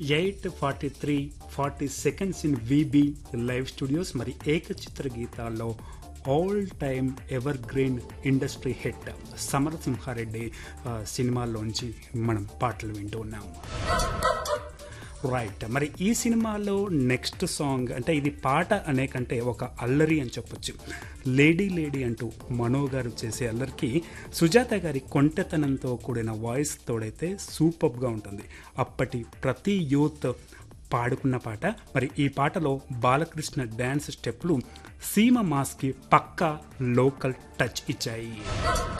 eight forty three forty seconds in VB live studios మరి ఏకచిత్ర గీతాల్లో all time evergreen industry hit Samarasimha Reddy ఆ, సినిమాల్లోంచి మనం పాటలు వింటూ ఉన్నాం రైట్ మరి ఈ సినిమాలో నెక్స్ట్ సాంగ్ అంటే ఇది పాట అనే కంటే ఒక అల్లరి అని చెప్పొచ్చు లేడీ లేడీ అంటూ మనో గారు చేసే అల్లరికి సుజాత గారి కొంటెతనంతో కూడిన వాయిస్ తోడైతే సూపర్గా ఉంటుంది అప్పటి ప్రతి యూత్ పాడుకున్న పాట మరి ఈ పాటలో బాలకృష్ణ డ్యాన్స్ స్టెప్లు సీమ మాస్కి పక్కా లోకల్ టచ్ ఇచ్చాయి